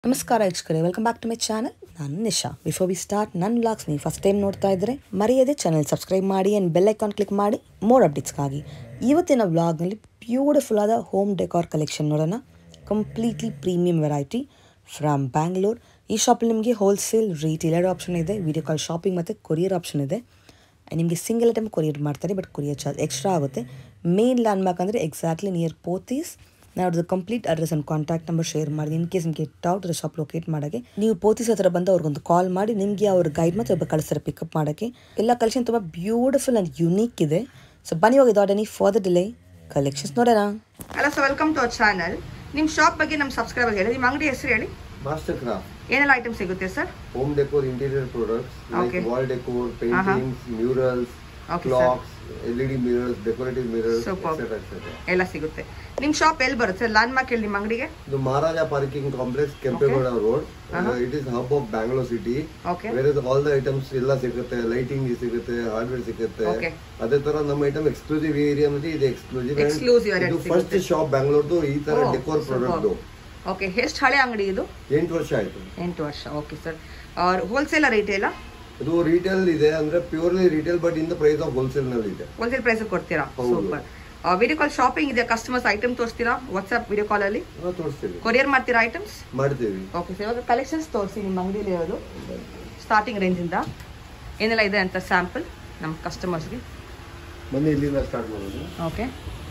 ನಮಸ್ಕಾರ ಇಚ್ಕರೆ welcome back to my channel ನಾನು ನಿಶಾ ಬಿಫೋರ್ ವಿ ಸ್ಟಾರ್ಟ್ ನನ್ನ ವ್ಲಾಗ್ಸ್ ನೀವು ಫಸ್ಟ್ ಟೈಮ್ ನೋಡ್ತಾ ಇದ್ದರೆ ಮರೆಯದೆ ಚಾನಲ್ ಸಬ್ಸ್ಕ್ರೈಬ್ ಮಾಡಿ ಆ್ಯಂಡ್ ಬೆಲ್ ಐಕಾನ್ ಕ್ಲಿಕ್ ಮಾಡಿ ಮೋರ್ ಅಪ್ಡೇಟ್ಸ್ಗಾಗಿ ಇವತ್ತಿನ ವ್ಲಾಗ್ನಲ್ಲಿ ಬ್ಯೂಟಿಫುಲ್ ಆದ ಹೋಮ್ ಡೆಕಾರ್ ಕಲೆಕ್ಷನ್ ನೋಡೋಣ completely premium variety from Bangalore ಈ ಶಾಪಲ್ಲಿ ನಿಮಗೆ ಹೋಲ್ಸೇಲ್ ರೀಟೇಲ್ ಎರಡು ಆಪ್ಷನ್ ಇದೆ ವಿಡಿಯೋ ಕಾಲ್ ಶಾಪಿಂಗ್ ಮತ್ತು ಕೊರಿಯರ್ ಆಪ್ಷನ್ ಇದೆ ನಿಮಗೆ ಸಿಂಗಲ್ ಐಟಮ್ ಕೊರಿಯರ್ ಮಾಡ್ತಾರೆ ಬಟ್ ಕೊರಿಯರ್ ಚಾರ್ಜ್ ಎಕ್ಸ್ಟ್ರಾ ಆಗುತ್ತೆ ಮೇನ್ ಲ್ಯಾಂಡ್ಮಾರ್ಕ್ ಅಂದರೆ ಎಕ್ಸಾಕ್ಟ್ಲಿ ನಿಯರ್ ಪೋತೀಸ್ ನಾನು ಅವ್ರದ್ದು complete address and contact number share ಮಾಡಿ ಇನ್ ಕೇಸ್ ನಿಮಗೆ ಡೌಟ್ ಇರೋ ಶಾಪ್ ಲೊಕೇಟ್ ಮಾಡೋಕ್ಕೆ ನೀವು ಪೋತೀಸ್ ಹತ್ರ ಬಂದು ಅವ್ರಿಗೊಂದು ಕಾಲ್ ಮಾಡಿ ನಿಮಗೆ ಅವ್ರ ಗೈಡ್ ಮತ್ತು ಒಬ್ಬ ಕಳಿಸ್ತಾರೆ ಪಿಕಪ್ ಮಾಡೋಕ್ಕೆ ಎಲ್ಲ ಕಲೆಕ್ಷನ್ ತುಂಬ ಬ್ಯೂಟಿಫುಲ್ ಆ್ಯಂಡ್ ಯುನೀಕ್ ಇದೆ ಸೊ ಬನ್ನಿ ಹೋಗಿ ದಾಟ್ ಎನಿ ಫಾರ್ ಡಿಲೇ ಕಲೆಕ್ಷನ್ಸ್ ನೋಡೋಣ hello sir welcome to our channel ನಿಮ್ಮ ಶಾಪ್ ಬಗ್ಗೆ ನಮ್ಮ ಸಬ್ಸ್ಕ್ರೈಬರ್ ಹೇಳಿ ನಿಮ್ಮ ಅಂಗಡಿ ಹೆಸರು ಹೇಳಿ ಮಾಸ್ಟರ್ ಕ್ರಾಫ್ಟ್ ಏನೆಲ್ಲ ಐಟಮ್ ಸಿಗುತ್ತೆ sir home decor interior products Okay. Like wall decor paintings murals Okay, clocks L E D mirrors decorative mirrors Superb. Etcetera etcetera ಎಲ್ಲ ಸಿಗುತ್ತೆ ನಿಮ್ಮ ಶಾಪ್ ಎಲ್ಲಿ ಬರುತ್ತೆ ಲ್ಯಾಂಡ್ ಮಾರ್ಕ್ ಹೇಳಿ ನಿಮ್ಮ ಅಂಗಡಿಗೆ ಇದು Maharaja parking complex Kempegowda road it is hub of Bangalore city okay ಬೇರೆ ಆಲ್ ದ ಐಟಮ್ಸ್ ಎಲ್ಲ ಸಿಗುತ್ತೆ ಲೈಟಿಂಗ್ ಸಿಗುತ್ತೆ ಹಾರ್ಡ್ವೇರ್ ಸಿಗುತ್ತೆ Okay. ಅದೇ ತರ ನಮ್ಮ ಐಟಮ್ ಎಕ್ಸ್ಕ್ಲೂಸಿವ್ ಏರಿಯಾ ಮತ್ತೆ ಇದು ಎಕ್ಸ್ಕ್ಲೂಸಿವ್ Exclusive area ಇದು ಸಿಗುತ್ತೆ. ಫಸ್ಟ್ ಶಾಪ್ ಬ್ಯಾಂಗ್ಳೂರ್ದು ಈ ತರ Oh, ಡೆಕೋರ್ ಪ್ರಾಡಕ್ಟ್ ಓಕೆ ಎಷ್ಟು ಹಳೆ ಅಂಗಡಿ ಇದು ಎಂಟು ವರ್ಷ ಆಯ್ತು ಎಂಟು ವರ್ಷ ಓಕೆ ಸರ್ ಹೋಲ್ಸೇಲ ರಿಟೇಲ ಇದು ರಿಟೇಲ್ ಇದೆ ಅಂದ್ರೆ purely retail but in the price of wholesale ನಲ್ಲಿ ಇದೆ ಹೋಲ್ಸೇಲ್ ಪ್ರೈಸ್ ಕೊಡ್ತೀರಾ ಹೌದು. ಸೂಪರ್ ವಿಡಿಯೋ ಕಾಲ್ ಶಾಪಿಂಗ್ ಇದೆ ಕಸ್ಟಮರ್ಸ್ ಐಟಮ್ ತೋರಿಸ್ತೀರಾ ವಾಟ್ಸ್ಆಪ್ ವಿಡಿಯೋ ಕಾಲಲ್ಲಿ ನಾವು ತೋರಿಸ್ತೀವಿ ಕೊರಿಯರ್ ಮಾಡ್ತೀರಾ ಐಟಮ್ಸ್ ಮಾಡ್ತೀವಿ ಓಕೆ ಸರ್ ಇವಾಗ ಕಲೆಕ್ಷನ್ಸ್ ತೋರಿಸಿ ನಿಮ್ಮ ಅಂಗಡಿಯಲ್ಲಿ ಇರೋದು ಸ್ಟಾರ್ಟಿಂಗ್ ರೇಂಜಿಂದ ಏನೆಲ್ಲ ಇದೆ ಅಂತ ಸ್ಯಾಂಪಲ್ ನಮ್ಮ ಕಸ್ಟಮರ್ಸ್ಗೆ ಬನ್ನಿ ಇಲ್ಲಿಂದ ಸ್ಟಾರ್ಟ್ ಮಾಡೋದು ಓಕೆ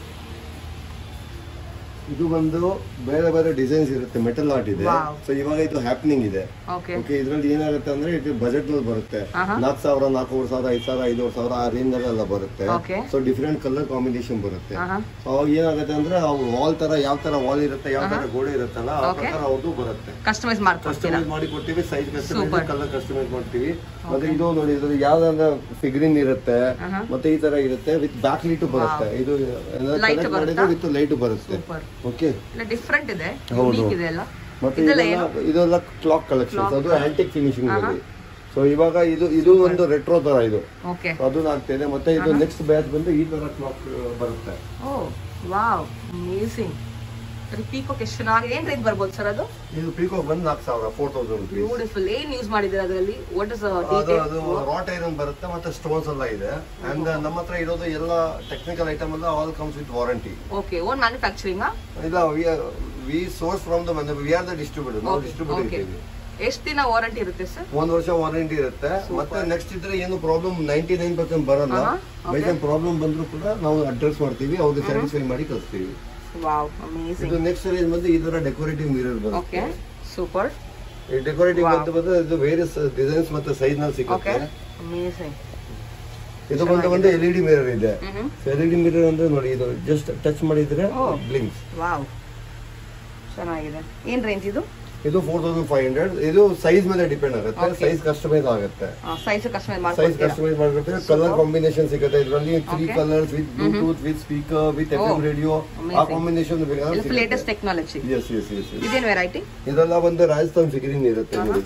ಇದು ಬಂದು ಬೇರೆ ಬೇರೆ ಡಿಸೈನ್ಸ್ ಇರುತ್ತೆ ಮೆಟಲ್ ಆರ್ಟ್ ಇದೆ Wow. ಸೊ ಇವಾಗ ಇದು ಹ್ಯಾಪನಿಂಗ್ ಇದೆ ಓಕೆ ಓಕೆ ಇದ್ರಲ್ಲಿ ಏನಾಗುತ್ತೆ ಅಂದ್ರೆ ಇದು ಬಜೆಟ್ ನಲ್ಲಿ ಬರುತ್ತೆ ಆಹಾ. ನಾಲ್ಕು ಸಾವಿರ ನಾಲ್ಕೂವರೆ ಸಾವಿರ ಐದು ಸಾವಿರ ಐದೂವರೆ ಸಾವಿರ ಆ ರೇಂಜ್ ಎಲ್ಲ ಬರುತ್ತೆ Okay. So different colour combination ಬರುತ್ತೆ ಆಹಾ. ಸೊ ಅವಾಗ ಏನಾಗುತ್ತೆ ಅಂದ್ರೆ ವಾಲ್ ತರ ಯಾವ ತರ ವಾಲ್ ಇರುತ್ತೆ ಯಾವ ತರ ಗೋಡೆ ಇರುತ್ತಲ್ಲ ಆ Okay. ಪ್ರಕಾರ ಅವ್ರದ್ದು ಬರುತ್ತೆ ಕಸ್ಟಮೈಸ್ ಮಾಡ್ಕೊಡ್ತೀರಾ ಕಸ್ಟಮೈಸ್ ಮಾಡಿ ಕೊಡ್ತೀವಿ size Super. Customise colour customise ಮಾಡ್ತೀವಿ ಮತ್ತೆ ಇದು ನೋಡಿ ಇದು ಯಾವ್ದಾದ್ರೆ ಫಿಗ್ರಿನ್ ಇರುತ್ತೆ ಆಹಾ. ಮತ್ತೆ ಈ ತರ ಇರುತ್ತೆ ವಿತ್ ಬ್ಯಾಕ್ ಲೈಟ್ ಬರುತ್ತೆ ಇದು Light ಕನೆಕ್ಟ್ ಬರುತ್ತಾ? ಮಾಡಿದ್ರೆ ವಿತ್ ಲೈಟ್ ಬರುತ್ತೆ ಸೂಪರ್ ಓಕೆ ಇಲ್ಲ ಡಿಫ್ರೆಂಟ್ ಇದೆ ಹೌದು. ಯುನೀಕ್ ಇದೆ ಎಲ್ಲ ಮತ್ತೆ ಇದೆಲ್ಲ ಇದೆಲ್ಲ ಏನು ಇದೆಲ್ಲ ಕ್ಲಾಕ್ ಕಲೆಕ್ಷನ್ Clock. ಅದು ಆಂಟಿಕ್ ಫಿನಿಶಿಂಗ್ ಆಹಾ. ಅಲ್ಲಿ ಸೊ ಇವಾಗ ಇದು ಇದು ಒಂದು ರೆಟ್ರೋ ತರ ಇದು ಓಕೆ ಅದು ಆಗ್ತಿದೆ ಮತ್ತೆ ಇದು ನೆಕ್ಸ್ಟ್ ಬ್ಯಾಚ್ ಬಂದು ಈ ತರ ಕ್ಲಾಕ್ ಬರುತ್ತೆ ಓ ವಾವ್ ಅಮೇಸಿಂಗ್ ಪೀಕೋಕ್ ಎಷ್ಟು ಚೆನ್ನಾಗಿ ಏನ್ ರೇಟ್ ಬರ್ಬೋದು ಸರ್ ಅದು ಇದು ಪೀಕೋ ಬಂದು ನಾಲ್ಕು ಸಾವಿರ ಫೋರ್ ತೌಸಂಡ್ ರುಪೀಸ್ ಬ್ಯೂಟಿಫುಲ್ ಏನ್ ಯೂಸ್ ಮಾಡಿದ್ರೆ ಅದರಲ್ಲಿ ವಾಟ್ ಇಸ್ ಅದು ಅದು ರಾಟ್ ಐರನ್ ಬರುತ್ತೆ ಮತ್ತೆ ಸ್ಟೋನ್ಸ್ ಎಲ್ಲ ಇದೆ ಅಂಡ್ ನಮ್ಮ ಹತ್ರ ಇರೋದು ಎಲ್ಲ ಟೆಕ್ನಿಕಲ್ ಐಟಮ್ ಎಲ್ಲ all comes with warranty okay own manufacturing ಇಲ್ಲ we source from the we are the distributor ನಾವು ಡಿಸ್ಟ್ರಿಬ್ಯೂಟರ್ ಓಕೆ ಇದ್ದೀವಿ ಎಷ್ಟು ದಿನ ವಾರಂಟಿ ಇರುತ್ತೆ ಸರ್ ಒಂದ್ ವರ್ಷ ವಾರಂಟಿ ಇರುತ್ತೆ ಮತ್ತೆ ನೆಕ್ಸ್ಟ್ ಇದ್ರೆ ಏನು ಪ್ರಾಬ್ಲಮ್ ನೈಂಟಿ ನೈನ್ ಪರ್ಸೆಂಟ್ ಬರಲ್ಲ ಆಹಾ, ಬೈ ಪ್ರಾಬ್ಲಮ್ ಬಂದ್ರು ಕೂಡ ನಾವು ಅಡ್ರೆಸ್ ಮಾಡ್ತೀವಿ ಅವ್ರಿಗೆ ಸ್ಯಾಟಿಸ್ಫೈ ಮಾಡಿ ಕಳಿಸ್ತೀವಿ ವಾವ್ ಅಮೇಸಿಂಗ್ ಇದು ನೆಕ್ಸ್ಟ್ ರೇಂಜ್ ಬಂದು ಈ ತರ ಡೆಕೋರೇಟಿವ್ ಮಿರರ್ ಓಕೆ ಬರುತ್ತೆ ಸೂಪರ್ ಈ ಡೆಕೋರೇಟಿವ್ Wow. ಅಂತ ಬಂದ್ರೆ ಇದು ವೇರಿಯಸ್ ಡಿಸೈನ್ಸ್ ಮತ್ತೆ ಸೈಜ್ ನಲ್ಲಿ ಓಕೆ ಸಿಗುತ್ತೆ ಅಮೇಸಿಂಗ್ ಇದು ಬಂದು ಒಂದು ಎಲ್ ಇ ಡಿ ಮಿರರ್ ಇದೆ hmm L E D mirror ಅಂದ್ರೆ ನೋಡಿ ಇದು ಜಸ್ಟ್ ಟಚ್ ಮಾಡಿದ್ರೆ Oh. ಬ್ಲಿಂಕ್ಸ್ ವಾವ್ ಚೆನ್ನಾಗಿದೆ ಏನ್ ರೇಂಜ್ ಇದು ಇದು ಫೋರ್ ತೌಸಂಡ್ ಫೈವ್ ಹಂಡ್ರೆಡ್ ಇದು ಸೈಜ್ ಮೇಲೆ ಡಿಪೆಂಡ್ ಆಗುತ್ತೆ Okay. ಸೈಜ್ ಕಸ್ಟಮೈಸ್ ಆಗುತ್ತೆ ಸೈಜ್ ಕಸ್ಟಮೈಸ್ ಸೈಜ್ ಮಾಡ್ಕೊಡ್ತೀರಾ ಕಸ್ಟಮೈಸ್ ಮಾಡಿದ್ರೆ ಕಲರ್ ಕಾಂಬಿನೇಷನ್ ಸಿಗುತ್ತೆ ಇದರಲ್ಲಿ three Okay. Colours with Bluetooth with speaker with F M Oh. Radio ಆ Amazing. ಕಾಂಬಿನೇಷನ್ ಇದು latest technology yes yes yes ಇದೇನ್ ವೆರೈಟಿ ಇದೆಲ್ಲ ಒಂದು ರಾಜಸ್ಥಾನ್ ಫಿಗರಿಂಗ್ ಇರುತ್ತೆ ನೋಡಿ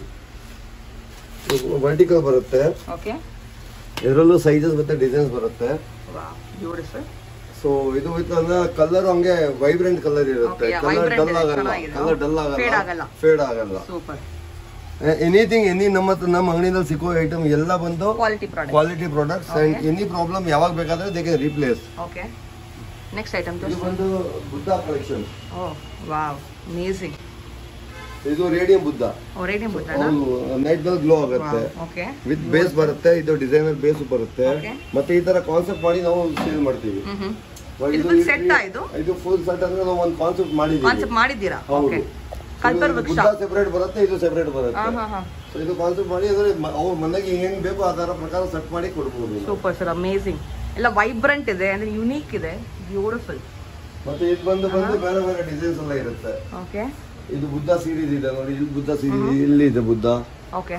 ವರ್ಟಿಕಲ್ ಬರುತ್ತೆ ಓಕೆ ಇದರಲ್ಲೂ ಸೈಜಸ್ ಮತ್ತೆ ಡಿಸೈನ್ಸ್ ಬರುತ್ತೆ ವಾವ್ ಬ್ಯೂಟಿಫುಲ್ ಸೊ ಇದು ವಿತ್ ಅಂದ್ರೆ ಕಲರ್ ಹಂಗೆ ವೈಬ್ರೆಂಟ್ ಕಲರ್ ಇರುತ್ತೆ Okay, yeah, colour vibrant dull ಇದೆ, ಆಗಲ್ಲ ಚೆನ್ನಾಗಿದೆ. ಕಲರ್ ಡಲ್ Fade ಆಗಲ್ಲ ಆಗಲ್ಲ. ಫೇಡ್ ಆಗಲ್ಲ ಸೂಪರ್ ಎನಿಥಿಂಗ್ ಎನಿ ನಮ್ಮ ಹತ್ರ ನಮ್ಮ ಅಂಗಡಿನಲ್ಲಿ ಸಿಕ್ಕೋ ಐಟಮ್ ಎಲ್ಲ ಬಂದು quality product quality products and any problem ಯಾವಾಗ ಬೇಕಾದ್ರೆ they can replace okay next item ಇದು ಬಂದು Buddha collection oh wow amazing ಇದು ರೇಡಿಯಂ ಬುದ್ಧ ಓ ರೇಡಿಯಂ ಬುಟ್ಟಣ ನೈಟ್ ನಲ್ಲಿ ಗ್ಲೋ ಆಗುತ್ತೆ ಓಕೆ ವಿತ್ ಬೇಸ್ ಬರುತ್ತೆ ಇದು ಡಿಸೈನರ್ ಬೇಸ್ ಬರುತ್ತೆ Okay. ಮತ್ತೆ ಈ ತರ ಕಾನ್ಸೆಪ್ಟ್ ಮಾಡಿ ನಾವು ಸೇಲ್ ಮಾಡ್ತೀವಿ ಹ್ಮ್ ಹ್ಮ್ ಇವಾಗ ಇದು ಇದು full ಈ- set ಆ ಇದು? ಇದು ಫುಲ್ ಸೆಟ್ ಅಂದ್ರೆ ನಾವು ಒಂದು ಕಾನ್ಸೆಪ್ಟ್ ಮಾಡಿದ್ದೀವಿ ಕಾನ್ಸೆಪ್ಟ್ ಮಾಡಿದ್ದೀರಾ ಹೌದು ಓಕೆ ಕಲ್ಪರ್ ವೃಕ್ಷ ಬುದ್ಧ ಸೆಪರೇಟ್ ಬರುತ್ತೆ ಇದು ಸೆಪರೇಟ್ ಹಾ ಬರುತ್ತೆ ಹಾ ಹಾ So ಇದು ಕಾನ್ಸೆಪ್ಟ್ ಮಾಡಿ ಅಂದ್ರೆ ಮ- ಅವ್ರ ಮನೆಗೆ ಹೆಂಗ್ ಬೇಕು ಆ ತರ ಪ್ರಕಾರ ಸೆಟ್ ಮಾಡಿ ಕೊಡ್ಬೋದು ನಾವು. ಸೂಪರ್ ಸರ್ ಅಮೇಸಿಂಗ್ ಎಲ್ಲ ವೈಬ್ರೆಂಟ್ ಇದೆ ಅಂದ್ರೆ ಯುನೀಕ್ ಇದೆ ಬ್ಯೂಟಿಫುಲ್ ಮತ್ತೆ ಇದು ಬಂದು ಬಂದು ಬೇರೆ ಬೇರೆ ಡಿಸೈನ್ಸ್ ಎಲ್ಲ ಇರುತ್ತೆ ಓಕೆ ಇದು ಬುದ್ಧ ಸೀರೀಸ್ ಇದೆ ನೋಡಿ ಇಲ್ಲಿ ಬುದ್ಧ ಸೀರೀಸ್ ಇಲ್ಲಿ ಇದೆ ಬುದ್ಧ ಓಕೆ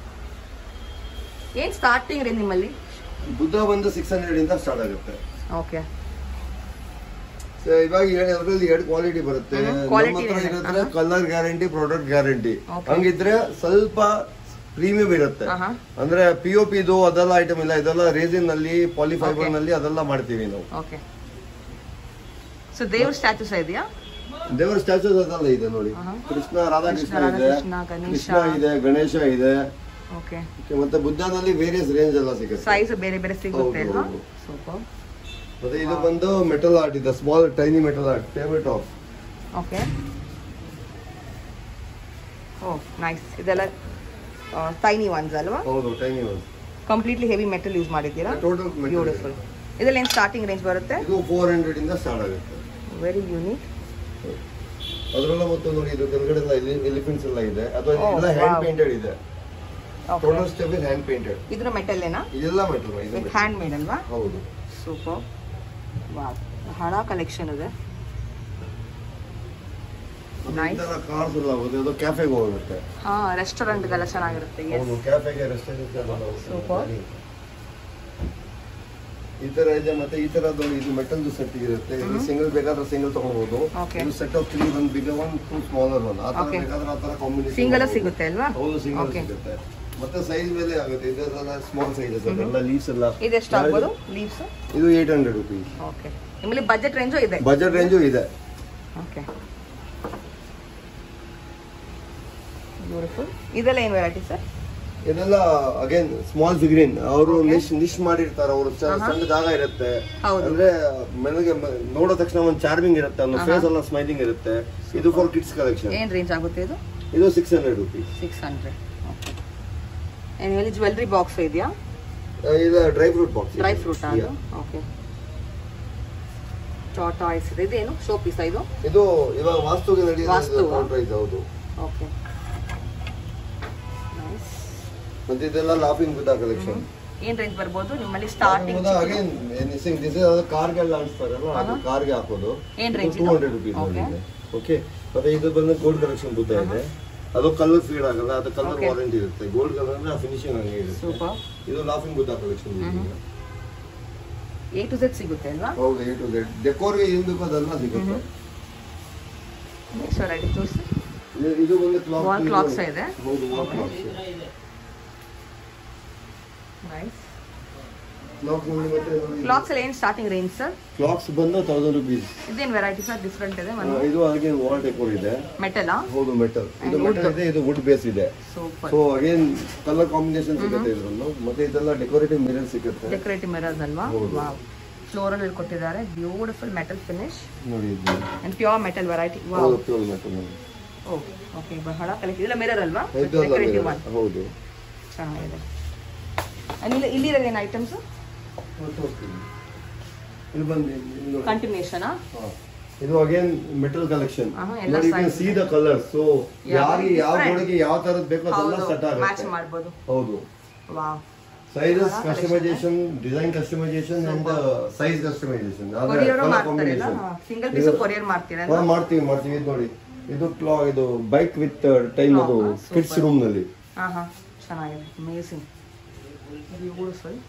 ಏನ್ ಸ್ಟಾರ್ಟಿಂಗ್ ರೀ ನಿಮ್ಮಲ್ಲಿ ಬುದ್ಧ ಬಂದು ಸಿಕ್ಸ್ ಹಂಡ್ರೆಡ್ ಇಂದ ಸ್ಟಾರ್ಟ್ ಆಗುತ್ತೆ ಓಕೆ So ಇವಾಗ ಏ- ಅದ್ರಲ್ಲಿ ಎರಡು ಕ್ವಾಲಿಟಿ ಬರುತ್ತೆ ಹ್ಮ್, ನಮ್ಮ quality ಹತ್ರ ಇದೆ. ಇರುತ್ತೆ colour guarantee product guarantee Okay. ಹಂಗಿದ್ರೆ ಸ್ವಲ್ಪ ಪ್ರೀಮಿಯಂ ಇರುತ್ತೆ ಆಹಾ. ಅಂದ್ರೆ ಪಿ ಒ ಪಿ ಇದು ಅದೆಲ್ಲ ಐಟಮ್ ಇಲ್ಲ ಇದೆಲ್ಲ ರೇಸಿನ್ ನಲ್ಲಿ ಪಾಲಿಫೈಬರ್ Okay. ನಲ್ಲಿ ಅದೆಲ್ಲ ಮಾಡ್ತೀವಿ ನಾವು ಓಕೆ ಸೊ ದೇವ್ರ ಸ್ಟ್ಯಾಚುಸ್ ಇದೆಯಾ ದೇವರ ಸ್ಟ್ಯಾಚೂಸ್ ಅದೆಲ್ಲ ಇದೆ ನೋಡಿ ಕೃಷ್ಣ ರಾಧಾಕೃಷ್ಣ ಕೃಷ್ಣ, ಇದೆ ರಾಧಾಕೃಷ್ಣ, ಗಣೇಶ. ಕೃಷ್ಣ ಇದೆ ಗಣೇಶ ಇದೆ ಓಕೆ Okay, ಮತ್ತೆ ಬುದ್ಧನಲ್ಲಿ ವೇರಿಯಸ್ ರೇಂಜ್ ಎಲ್ಲ ಸಿಗುತ್ತೆ ಸೈಜ್ ಬೇರೆ ಬೇರೆ ಸಿಗುತ್ತೆ ಹೌದು, ಅಲ್ವಾ ಹೌದು. ಸೂಪರ್ ಮತ್ತೆ ಇದು ಬಂದು ಮೆಟಲ್ ಆರ್ಟ್ ಇದೆ small tiny metal art table top okay oh nice ಇದೆಲ್ಲ ಟೈನಿ ಒನ್ಸ್ ಅಲ್ವಾ ಹೌದು tiny one completely heavy metal use ಮಾಡಿದ್ದೀರಾ ಟೋಟಲ್ ಬ್ಯೂಟಿಫುಲ್ ಇದರಲ್ಲಿ ಏನು ಸ್ಟಾರ್ಟಿಂಗ್ ರೇಂಜ್ ಬರುತ್ತೆ ಇದು ಫೋರ್ ಹಂಡ್ರೆಡ್ ಇಂದ ಸ್ಟಾರ್ಟ್ ಆಗುತ್ತೆ ವೆರಿ ಯೂನಿಕ್ ಅದ್ರಲ್ಲ ಮತ್ತು ನೋಡಿ ಇದು ಕೆಳಗಡೆ ಎಲ್ಲ ಎಲಿಫೆಂಟ್ಸ್ ಎಲ್ಲ ಇದೆ ಅದು Oh, ಎಲ್ಲ ಹ್ಯಾಂಡ್ wow. ಪೇಂಟೆಡ್ ಇದೆ ಟೋಟಲ್ ಸ್ಟೆಪ್ ಹ್ಯಾಂಡ್ ಪೇಂಟೆಡ್ ಇದ್ರ ಮೆಟಲ್ ಏನಾ ಇದೆಲ್ಲ ಮೆಟಲ್ ಇದು metal. ಹ್ಯಾಂಡ್ ಮೇಡ್ ಅಲ್ವಾ ಹೌದು ಸೂಪರ್ ವಾವ್ ಹಣ ಕಲೆಕ್ಷನ್ ಇದೆ Nice. ಕಾರ್ಸ್ ಎಲ್ಲ ಹೋಗುತ್ತೆ ಅದು ಕ್ಯಾಫೆಗೆ ಹೋಗುತ್ತೆ ಹಾ ರೆಸ್ಟೋರೆಂಟ್ಗೆಲ್ಲ ಚೆನ್ನಾಗಿರುತ್ತೆ ಎಸ್ ಹೌದು ಕ್ಯಾಫೆಗೆ ರೆಸ್ಟೋರೆಂಟ್ Super. ಈ ತರ ಇದೆ ಮತ್ತೆ ಈ ತರದ್ದು ಇದು ಮೆಟಲ್ ಸೆಟ್ ಇರುತ್ತೆ ಇದು ಸಿಂಗಲ್ ಬೇಕಾದ್ರೆ ಸಿಂಗಲ್ ತಗೊಳ್ಬಹುದು Okay. ಇದು set of three one big one two smaller one ಆ ತರ Okay. ಬೇಕಾದ್ರೆ ಆ ತರ ಕಾಂಬಿನೇಷನ್ ಸಿಂಗಲ್ ಸಿಗುತ್ತೆ ಅಲ್ವಾ ಹೌದು ಸಿಂಗಲ್ Okay. ಸಿಗುತ್ತೆ ಮತ್ತೆ ಸೈಜ್ ಮೇಲೆ ಆಗುತ್ತೆ ಇದೆಲ್ಲ ಸ್ಮಾಲ್ ಸೈಜ್ ಎಲ್ಲ ಲೀವ್ಸ್ ಎಲ್ಲ ಇದೆಷ್ಟು ಆಗ್ಬೋದು ಲೀವ್ಸ್ ಇದು ಏಟ್ ಹಂಡ್ರೆಡ್ ರುಪೀಸ್ ಓಕೆ ನಿಮ್ಮಲ್ಲಿ ಬಜೆಟ್ ರೇಂಜು ಇದೆ ಬಜೆಟ್ ರೇಂಜು ಇದೆ ಓಕೆ ಬ್ಯೂಟಿಫುಲ್ ಇದೆಲ್ಲ ಏನು ವೆರೈಟಿ ಸರ್ ಇದೆಲ್ಲ ಅಗೇನ್ ಸ್ಮಾಲ್ ಫಿಗ್ರಿನ್ ಅವರು ನಿಶ್ ನಿಶ್ ಮಾಡಿರ್ತಾರೆ ಅವರು ಸಣ್ಣ ಜಾಗ ಇರುತ್ತೆ ಹೌದು. ಅಂದ್ರೆ ಮನೆಗೆ ಮ- ನೋಡೋ ತಕ್ಷಣ ಒಂದು ಚಾರ್ಮಿಂಗ್ ಇರುತ್ತೆ ಒಂದು ಫೇಸ್ ಎಲ್ಲ ಸ್ಮೈಲಿಂಗ್ ಇರುತ್ತೆ ಇದು ಫಾರ್ ಕಿಡ್ಸ್ ಕಲೆಕ್ಷನ್ ಏನು ರೇಂಜ್ ಆಗುತ್ತೆ ಇದು ಇದು six hundred rupees six hundred okay ಏನು ಹೇಳಿ ಜ್ಯುವೆಲ್ರಿ ಬಾಕ್ಸ್ ಇದೆಯಾ ಇದು dry fruit box dry fruit ಅದು ಓಕೆ ಟಾಯ್ಸ್ ಇದೆ ಇದೇನು ಶೋ ಪೀಸ್ ಇದು ಇದು ಇವಾಗ ವಾಸ್ತುಗೆ ವಾಸ್ತು. ನಡೆಯುತ್ತೆ ಪ್ರೈಸ್ ಹೌದು ಓಕೆ ನೈಸ್ ಮತ್ತೆ ಇದೆಲ್ಲ ಲಾಫಿಂಗ್ ಬುದ್ಧ ಕಲೆಕ್ಷನ್ ಏನು ರೇಂಜ್ ಬರ್ಬೋದು ನಿಮ್ಮಲ್ಲಿ ಸ್ಟಾರ್ಟಿಂಗ್ ಅಗೇನ್ ದಿಸ್ ಇಸ್ ಕಾರ್ಗೆಲ್ಲ ಆಡಿಸ್ತಾರಲ್ಲ ಅದು ಕಾರ್ಗೆ ಹಾಕೋದು ಏನ್ range ಟೂ ಇದು? Hundred rupees Okay. ಓಕೆ ಮತ್ತೆ ಇದು ಬಂದು ಗೋಲ್ಡ್ ಕಲೆಕ್ಷನ್ ಬುದ್ಧ ಇದೆ ಅದು ಕಲರ್ ಫೀಡ್ ಆಗಲ್ಲ ಅದು ಕಲರ್ Okay. ವಾರಂಟಿ ಇರುತ್ತೆ ಗೋಲ್ಡ್ ಕಲರ್ ಅಂದ್ರೆ ಫಿನಿಶಿಂಗ್ ಹಂಗೆ ಇರುತ್ತೆ ಸೂಪರ್ ಇದು laughing Buddha collection A to Z ಸಿಗುತ್ತೆ ಅಲ್ವಾ ಹೌದು ಎ ಟು ಝೆಡ್ ಡೆಕೋರ್ಗೆ ಏನ್ ಬೇಕೋ ಅದೆಲ್ಲ ಸಿಗುತ್ತೆ ನೆಕ್ಸ್ಟ್ ವೆರೈಟಿ ತೋರಿಸಿ ಇದು- ಇದು ಬಂದು ಕ್ಲಾಕ್ Wall clocks ಇದೆ? ಹೌದು ವಾಲ್ ಕ್ಲಾಕ್ಸ್ ನೈಸ್ ಕ್ಲಾಕ್ ನೋಡಿ ಮತ್ತೆ ಕ್ಲಾಕ್ಸ್ ಎಲ್ಲ ಏನು ಸ್ಟಾರ್ಟಿಂಗ್ ರೇಂಜ್ ಸರ್ ಕ್ಲಾಕ್ಸ್ ಬಂದು ತೌಸಂಡ್ ರುಪೀಸ್ ಇದೇನು ವೆರೈಟಿ ಸರ್ ಡಿಫ್ರೆಂಟ್ ಇದೆ ಒಂದು ಇದು ಹಾಗೆ ವಾಲ್ ಡೆಕೋರ್ ಇದೆ ಮೆಟಲಾ ಹೌದು ಮೆಟಲ್ ಇದು And ಮೆಟಲ್ ಇದೆ ಇದು ವುಡ್ ಬೇಸ್ ಇದೆ super so again colour combination ಸಿಗುತ್ತೆ ಇದ್ರಲ್ಲೂ ಮತ್ತೆ ಇದೆಲ್ಲ ಡೆಕೋರೇಟಿವ್ ಮಿರರ್ ಸಿಗುತ್ತೆ ಡೆಕೋರೇಟಿವ್ ಮಿರರ್ಸ್ ಅಲ್ವಾ ಹೌದು. ವಾವ್ ಫ್ಲೋರಲ್ ಕೊಟ್ಟಿದ್ದಾರೆ ಬ್ಯೂಟಿಫುಲ್ ಮೆಟಲ್ ಫಿನಿಶ್ ನೋಡಿ ಇದು and pure metal variety wow ಹೌದು ಪ್ಯೂರ್ ಮೆಟಲ್ ಓ ಓಕೆ ಬಹಳ ಕಲೆಕ್ಟ್ ಇದೆಲ್ಲ ಮಿರರ್ ಅಲ್ವಾ ಇದೆಲ್ಲ ಡೆಕೋರೇಟಿವ್ mirror. ಒನ್ ಹೌದು ಚೆನ್ನಾಗಿದೆ And ಇಲ್ಲಿ ಇಲ್ಲಿರೋದು ಏನು ಐಟಮ್ಸ್ ಇದು ಬಂದು ಇಲ್ಲಿ ನೋಡಿ. ಕಂಟಿನ್ಯೂಷನಾ ಹಾ. ಇದು ಅಗೇನ್ ಮೆಟಲ್ ಕಲೆಕ್ಷನ್ ಆಹಾ, ಎಲ್ಲ ನೋಡಿ size see the colour so Yeah, ಯಾರಿಗೆ ಯಾವ different. ಗೋಡೆಗೆ ಯಾವ ತರದ್ ಬೇಕೋ ಅದೆಲ್ಲ ಹೌದು ಸೆಟ್ ಮ್ಯಾಚ್ ಆಗುತ್ತೆ ಮಾಡ್ಬೋದು ಹೌದು wow sizes customisation design customisation and size customisation courier ಮಾಡ್ತಾರಲ್ಲ ಸಿಂಗಲ್ ಪೀಸ್ ಕೊರಿಯರ್ ಮಾಡ್ತೀರಾ ಮಾಡ್ತೀವಿ ಮಾಡ್ತೀವಿ ಇದು ನೋಡಿ ಇದು ಕ್ಲಾ ಇದು ಬೈಕ್ ವಿತ್ ಟೈಮ್ ಅದು ಹಾ, super. ಕಿಡ್ಸ್ ರೂಮ್ ನಲ್ಲಿ ಹಾ ಹಾ ಚೆನ್ನಾಗಿದೆ amazing beautiful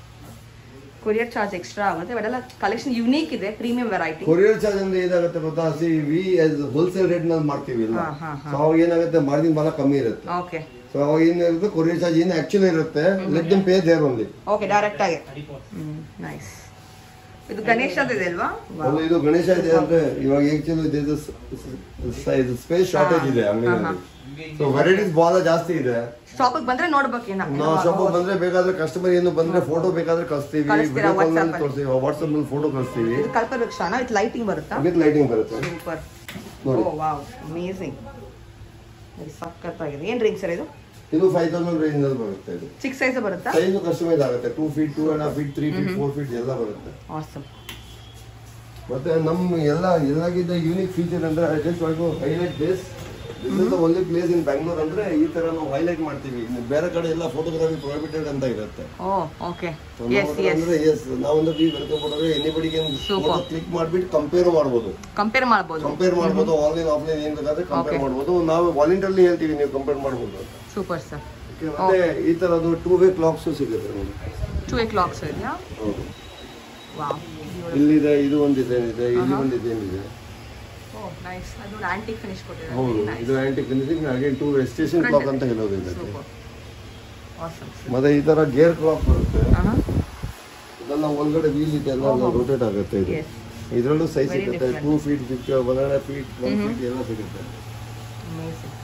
courier charge extra ಆಗುತ್ತೆ ಬಟ್ ಎಲ್ಲ ಕಲೆಕ್ಷನ್ ಯುನೀಕ್ ಇದೆ ಪ್ರೀಮಿಯಂ ವೆರೈಟಿ ಕೊರಿಯರ್ ಚಾರ್ಜ್ ಅಂದ್ರೆ ಏನಾಗುತ್ತೆ ಗೊತ್ತಾ ಸಿ ವಿ ಹೋಲ್ಸೇಲ್ ರೇಟ್ ನಲ್ಲಿ ಮಾಡ್ತೀವಿ ಇಲ್ಲ ಹಾ, ಹಾ, ಹಾ. ಸೊ ಅವಾಗ ಏನಾಗುತ್ತೆ ಮಾರ್ಜಿನ್ ಬಹಳ ಕಮ್ಮಿ ಇರುತ್ತೆ ಓಕೆ ಸೊ ಅವಾಗ ಏನಿರುತ್ತೆ ಕೊರಿಯರ್ ಚಾರ್ಜ್ ಏನು ಆಕ್ಚುಲಿ ಇರುತ್ತೆ let them pay there only okay direct ಆಗಿ ನೈಸ್ ಇದು ಗಣೇಶದ ಇದೆ ಅಲ್ವಾ ಅದು ಇದು ಗಣೇಶ ಇದೆ ಅಂದ್ರೆ ಇವಾಗ ಆಕ್ಚುಲಿ ಸ್ಪೇಸ್ ಶಾರ್ಟೇಜ್ ಇದೆ ಅಂಗಡಿಯಲ್ಲಿ ಸೊ ವೆರೈಟೀಸ್ ಬಹಳ ಜಾಸ್ತಿ ಇದೆ ಶಾಪಿಗೆ ಬಂದ್ರೆ ನೋಡ್ಬೇಕೇನ ನಾವು ಶಾಪ್ ಬಂದ್ರೆ ಬೇಕಾದ್ರೆ ಕಸ್ಟಮರ್ ಏನು ಬಂದ್ರೆ ಫೋಟೋ ಬೇಕಾದ್ರೆ ಕಳಿಸ್ತೀವಿ ಕಳಿಸ್ತೀರಾ ವಿಡಿಯೋ ಕಾಲ್ WhatsApp ಅಲ್ಲಿ? ತೋರಿಸ್ತೀವಿ ವಾಟ್ಸ್ಆಪ್ ನಲ್ಲಿ ಫೋಟೋ ಕಳಿಸ್ತೀವಿ ಇದು ಕಲ್ಪವೃಕ್ಷನ ಇದು ಲೈಟಿಂಗ್ ಬರುತ್ತಾ ವಿತ್ ಲೈಟಿಂಗ್ ಬರುತ್ತೆ ಸೂಪರ್ ನೋಡಿ. ಓ ವಾವ್ ಅಮೇಸಿಂಗ್ ಸಖತ್ತಾಗಿದೆ ಏನ್ ರೇಂಜ್ ಸರ್ ಇದು ಇದು ಫೈವ್ ತೌಸಂಡ್ ರೇಂಜ್ ನಲ್ಲಿ ಬರುತ್ತೆ ಇದು ಚಿಕ್ಕ ಸೈಜ್ ಬರುತ್ತಾ ಸೈಜ್ ಕಸ್ಟಮೈಸ್ ಆಗುತ್ತೆ two feet two and half feet three feet four feet ಎಲ್ಲ ಬರುತ್ತೆ ಆಸಮ್ ಮತ್ತೆ ನಮ್ಮ ಎಲ್ಲ ಎಲ್ಲಾಗಿದ್ದ ಯೂನಿಕ್ ಫೀಚರ್ ಅಂದ್ರೆ I just want to highlight this this is the only place in Bangalore ಅಂದ್ರೆ ಈ ತರ ನಾವು ಹೈಲೈಟ್ ಮಾಡ್ತೀವಿ ಇನ್ನು ಬೇರೆ ಕಡೆ ಎಲ್ಲ ಫೋಟೋಗ್ರಫಿ ಪ್ರೊಹಿಬಿಟೆಡ್ ಅಂತ ಇರುತ್ತೆ ಓ ಓಕೆ So ಎಸ್ ನಾವು ಎಸ್ ಅಂದ್ರೆ ಎಸ್ ನಾವೊಂದು ಬಿ ವೆಲ್ಕಮ್ ಮಾಡಿದ್ರೆ ಎನಿಬಡಿಗೆ Super. ಕ್ಲಿಕ್ ಮಾಡ್ಬಿಟ್ಟು ಕಂಪೇರ್ ಮಾಡ್ಬೋದು ಕಂಪೇರ್ ಮಾಡ್ಬೋದು ಕಂಪೇರ್ ಮಾಡ್ಬೋದು ಆನ್ಲೈನ್ ಆಫ್ಲೈನ್ ಏನ್ ಬೇಕಾದ್ರೆ ಕಂಪೇರ್ Okay. ಮಾಡ್ಬೋದು ನಾವು ವಾಲಂಟಿಯರ್ಲಿ ಹೇಳ್ತೀವಿ ನೀವು ಕಂಪೇರ್ ಮಾಡ್ಬೋದು ಅಂತ. ಸೂಪರ್ ಸರ್ Okay, ಮತ್ತೆ ಈ ತರದ್ದು ಟೂ ವೇ ಕ್ಲಾಕ್ಸ್ ಸಿಗುತ್ತೆ ನೋಡಿ ಟೂ ಏ ಕ್ಲಾಕ್ಸ್ ಇದೆಯಾ ಹೌದು ವಾವ್ ಇಲ್ಲಿದೆ ಇದು ಒಂದು ಡಿಸೈನ್ ಇದೆ ಇಲ್ಲಿ ಒಂದು ಡಿಸೈನ್ ಇದೆ ಓ ನೈಸ್ ಅದು ಆಂಟಿಕ್ ಫಿನಿಶ್ ಹೌದು ಕೊಟ್ಟಿದ್ದಾರೆ ಇದು antique finishing again two station clock ಅಂತ ಹೇಳೋದು ಇದಕ್ಕೆ ಸೂಪರ್ ಆಸಮ್ ಮತ್ತೆ ಈ ತರ ಗೇರ್ ಕ್ಲಾಕ್ ಬರುತ್ತೆ ಆಹಾ ಇದೆಲ್ಲ ಒಳಗಡೆ ವೀಲ್ ಇದೆ ಎಲ್ಲ ರೊಟೇಟ್ ಆಗುತ್ತೆ ಇದು ಎಸ್ ಇದರಲ್ಲೂ ಸೈಜ್ Very ಸಿಗುತ್ತೆ different. Two feet fifty one and feet one feet ಎಲ್ಲ ಸಿಗುತ್ತೆ ಅಮೇಸಿಂಗ್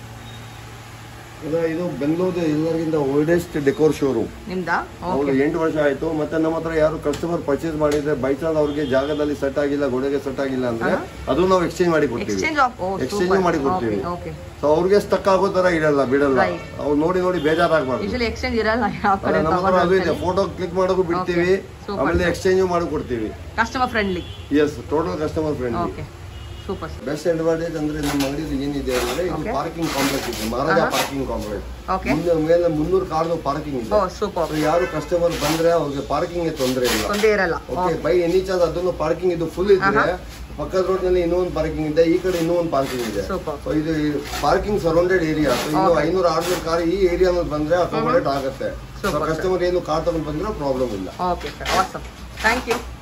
ಇದು ಇದು ಬೆಂಗಳೂರು ಎಲ್ಲರಿಗಿಂತ ಓಲ್ಡೆಸ್ಟ್ ಡೆಕೋರ್ ಶೋರೂಮ್ ನಿಮ್ದಾ ಹೌದು ಎಂಟು ವರ್ಷ ಆಯ್ತು ಮತ್ತೆ ನಮ್ಮ ಹತ್ರ ಯಾರು ಕಸ್ಟಮರ್ ಪರ್ಚೇಸ್ ಮಾಡಿದ್ರೆ ಬೈ ಚಾನ್ಸ್ ಅವ್ರಿಗೆ ಜಾಗದಲ್ಲಿ ಸೆಟ್ ಆಗಿಲ್ಲ ಗೋಡೆಗೆ ಸೆಟ್ ಆಗಿಲ್ಲ ಅಂದ್ರೆ ಅದು ನಾವು ಎಕ್ಸ್ಚೇಂಜ್ ಮಾಡಿ ಕೊಡ್ತೀವಿ ಎಕ್ಸ್ಚೇಂಜ್ ಆಫ್ ಓ ಎಕ್ಸ್ಚೇಂಜ್ ಮಾಡಿ ಕೊಡ್ತೀವಿ ಓಕೆ ಸೊ ಅವ್ರಿಗೆ ಸ್ಟಕ್ ಆಗೋ ತರ ಇಡಲ್ಲ ಬಿಡಲ್ಲ Right. ಅವ್ರು ನೋಡಿ ನೋಡಿ ಬೇಜಾರಾಗಬಾರ್ದು ಯೂಶಲಿ ಎಕ್ಸ್ಚೇಂಜ್ ಇರಲ್ಲ ಯಾವ ಕಡೆ ನಮ್ಮ ಹತ್ರ ಅದು ಇದೆ ಫೋಟೋ ಕ್ಲಿಕ್ ಮಾಡೋಕು ಬಿಡ್ತೀವಿ Super. ಆಮೇಲೆ ಎಕ್ಸ್ಚೇಂಜ್ ಮಾಡಿ ಕೊಡ್ತೀವಿ customer friendly yes total customer friendly okay super best advantage ಅಂದ್ರೆ ನಮ್ಮ ಅಂಗಡಿಯಲ್ಲಿ ಏನಿದೆ ಅಂದ್ರೆ ಇದು Okay. ಪಾರ್ಕಿಂಗ್ ಕಾಂಪ್ಲೆಕ್ಸ್ ಇದೆ ಮಹಾರಾಜ ಪಾರ್ಕಿಂಗ್ ಕಾಂಪ್ಲೆಕ್ಸ್ ಓಕೆ ಮುಂದೆ ಮೇಲೆ ಮುನ್ನೂರು ಕಾರ್ದು ಪಾರ್ಕಿಂಗ್ ಇದೆ ಓ ಸೂಪರ್ So ಯಾರು ಕಸ್ಟಮರ್ ಬಂದ್ರೆ ಅವ್ರಿಗೆ ಪಾರ್ಕಿಂಗ್ ತೊಂದರೆ ಇಲ್ಲ ತೊಂದರೆ ಇರಲ್ಲ ಓಕೆ ಬೈ ಎನಿ ಚಾನ್ಸ್ ಅದನ್ನು ಪಾರ್ಕಿಂಗ್ ಇದು ಫುಲ್ ಇದ್ರೆ ಪಕ್ಕದ ರೋಡ್ ನಲ್ಲಿ ಇನ್ನೂ ಒಂದು ಪಾರ್ಕಿಂಗ್ ಇದೆ ಈ ಕಡೆ ಇನ್ನೂ ಒಂದು ಪಾರ್ಕಿಂಗ್ ಇದೆ ಸೂಪರ್ ಸೊ ಇದು ಪಾರ್ಕಿಂಗ್ ಸರೌಂಡೆಡ್ ಏರಿಯಾ ಸೊ ಇನ್ನು ಐನೂರು ಆರ್ನೂರು ಕಾರ್ ಈ ಏರಿಯಾ ಬಂದ್ರೆ ಅಕೊಮೊಡೇಟ್ ಆಗುತ್ತೆ Super, ಕಸ್ಟಮರ್ ಏನು ಕಾರ್ ತಗೊಂಡ್ ಬಂದ್ರೆ ಪ್ರಾಬ್ಲಮ್ ಇಲ್ಲ okay sir awesome thank you